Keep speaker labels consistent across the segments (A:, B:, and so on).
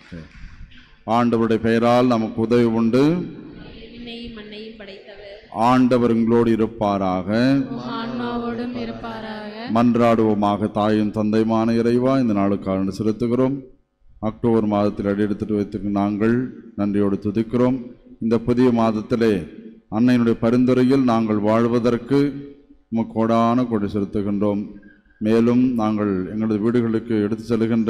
A: ஆண்டவருடைய பெயரால் நமக்கு உதவி உண்டு
B: விண்ணையும் மண்ணையும் படைத்தவர்
A: ஆண்டவர் உங்களோடு இருப்பாராக
C: உம் ஆன்மாவோடும் இருப்பாராக
A: மன்றாடுவோமாக தாயும் தந்தையுமான இறைவா இந்த நாளுக்காக செலுத்துகிறோம் அக்டோபர் மாதத்தில் அடியெடுத்துட்டு வைத்துக்கு நாங்கள் நன்றியோடு துதிக்கிறோம் இந்த புதிய மாதத்திலே அன்னையினுடைய பரிந்துரையில் நாங்கள் வாழ்வதற்கு உமக்கு கோடான கொடி செலுத்துகின்றோம் மேலும் நாங்கள் எங்களது வீடுகளுக்கு எடுத்து செல்கின்ற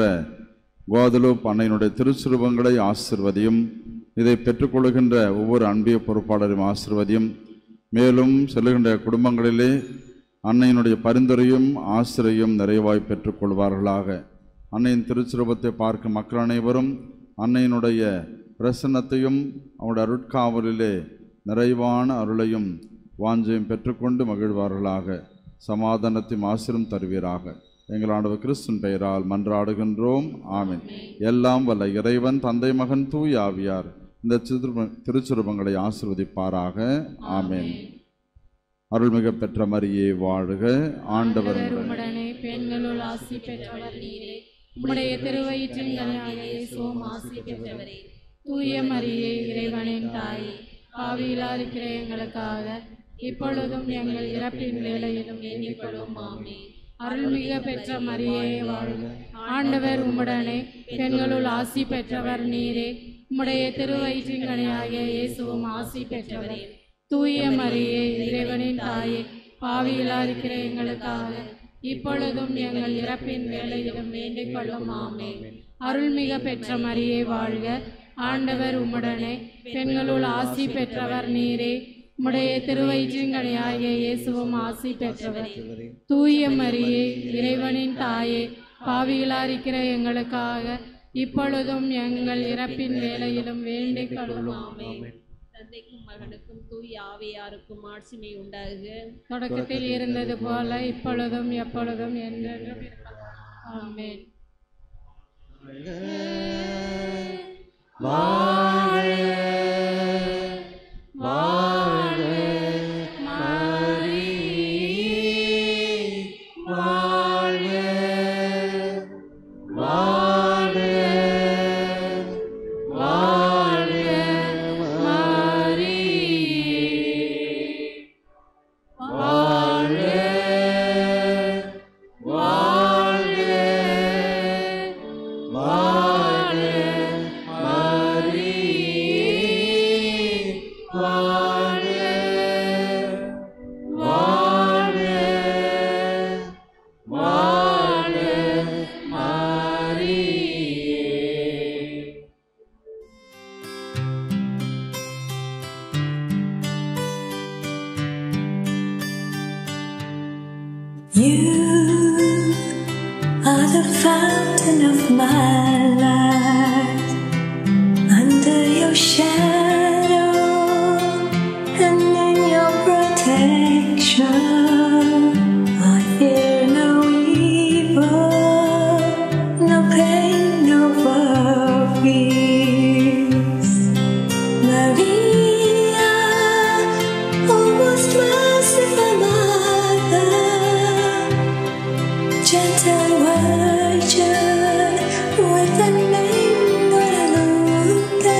A: கோதலூப் அன்னையினுடைய திருச்சுருவங்களை ஆசிர்வதியும் இதை பெற்றுக்கொள்கின்ற ஒவ்வொரு அன்பிய பொறுப்பாளரையும் ஆசிர்வதியும் மேலும் செல்லுகின்ற குடும்பங்களிலே அன்னையினுடைய பரிந்துரையும் ஆசிரியும் நிறைவாய் பெற்றுக்கொள்வார்களாக அன்னையின் திருச்சிருபத்தை பார்க்கும் மக்கள் அனைவரும் அன்னையினுடைய பிரசன்னத்தையும் அவருடைய அருட்காவலிலே நிறைவான அருளையும் வாஞ்சையும் பெற்றுக்கொண்டு மகிழ்வார்களாக சமாதானத்தையும் ஆசிரும் தருவீராக எங்கள் ஆண்டவர் கிறிஸ்துவின் பெயரால் மன்றாடுகின்றோம் ஆமென் எல்லாம் வல்ல இறைவன் தந்தை மகன் தூய் ஆவியார் இந்த சிறு திருச்சுருபங்களை ஆசிர்வதிப்பாராக ஆமென் அருள்மிக பெற்ற மரியே வாழ்க ஆண்டவர் உடன்.
C: உம்முடனே பெண்களுள் ஆசி பெற்றவர் நீரே உம்முடைய திருவயிற்றின் கனியாக இயேசுவும் ஆசி பெற்றவரே தூய மரியே இறைவனின் தாயே பாவியிலா இருக்கிற எங்களுக்காக இப்பொழுதும் எங்கள் இறப்பின் வேளையிலும் எண்ணிக்கொள்ளும் ஆமே அருள்மிக பெற்ற மரியே வாழ்க ஆண்டவர் உம்முடனே பெண்களுள் ஆசி பெற்றவர் நீரே உம்முடைய திருவயிற்றின் கனியாகிய இயேசுவும் ஆசி பெற்றவரே தூய மரியே இறைவனின் தாயே பாவியிலா இருக்கிற எங்களுக்காக இப்பொழுதும் எங்கள் இறப்பின் வேலையிலும் வேண்டிக் கொள்ளும் ஆமே அருள்மிக பெற்ற மரியே வாழ்க ஆண்டவர் உம்முடனே பெண்களுள் ஆசி பெற்றவர் நீரே உம்முடைய திருவயிற்றின்கனியாகிய இயேசுவும் ஆசி பெற்றவர் தூய மரியே இறைவனின் தாயே பாவியிலா இருக்கிற எங்களுக்காக இப்பொழுதும் எங்கள் இறப்பின் வேலையிலும் வேண்டிக் கொள்ளும் ஆமே
B: தந்தைக்கும் மகனுக்கும் தூய் ஆவியாருக்கும் ஆட்சிமை உண்டாகுக
C: தொடக்கத்தில் இருந்தது போல இப்பொழுதும் எப்பொழுதும் என்றென்றும் இருப்பதாக. ஆமென்
D: You are the fountain of my life. Under your shadow and in your protection, I fear no evil, no pain, no worries. Maria, almost merciful mother, gentle virgin with a name Guadalupe.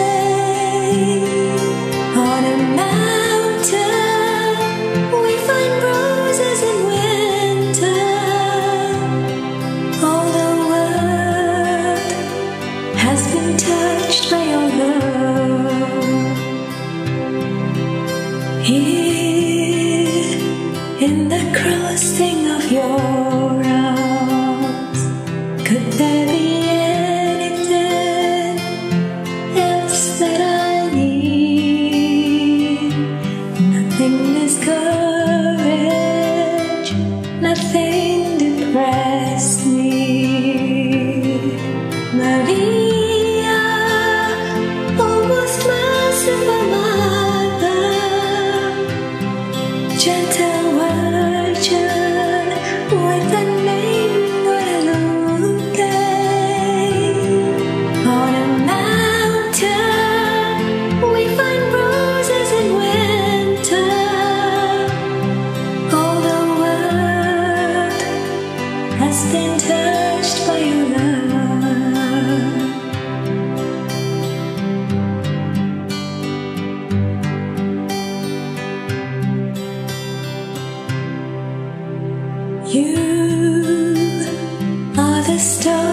D: On a mountain, we find roses in winter. All the world has been touched by your love. Here in the crossing of your arms, could there be anything else that I need? Nothing is courage, nothing depressed me. Maria, the stars.